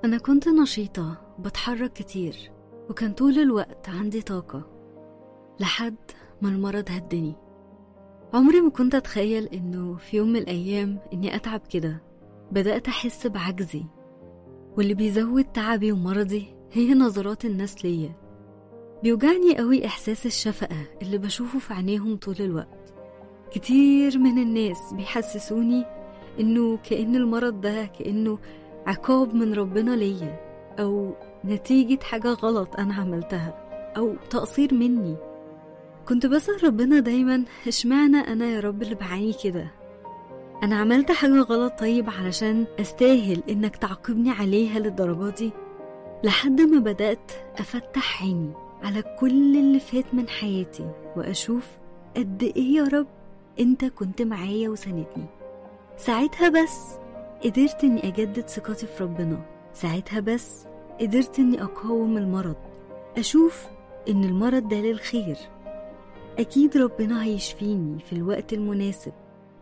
أنا كنت نشيطة بتحرك كتير وكان طول الوقت عندي طاقة لحد ما المرض هدني عمري ما كنت أتخيل إنه في يوم من الأيام إني أتعب كده بدأت أحس بعجزي واللي بيزود تعبي ومرضي هي نظرات الناس ليا بيوجعني قوي إحساس الشفقة اللي بشوفه في عينيهم طول الوقت كتير من الناس بيحسسوني إنه كأن المرض ده كأنه عقاب من ربنا ليا أو نتيجة حاجة غلط أنا عملتها أو تقصير مني كنت بسأل ربنا دايما اشمعنى أنا يا رب اللي بعاني كده أنا عملت حاجة غلط طيب علشان أستاهل إنك تعاقبني عليها للدرجة دي لحد ما بدأت أفتح عيني على كل اللي فات من حياتي وأشوف قد إيه يا رب أنت كنت معايا وساندني ساعتها بس قدرت إني أجدد ثقتي في ربنا ساعتها بس قدرت إني أقاوم المرض أشوف إن المرض ده للخير أكيد ربنا هيشفيني في الوقت المناسب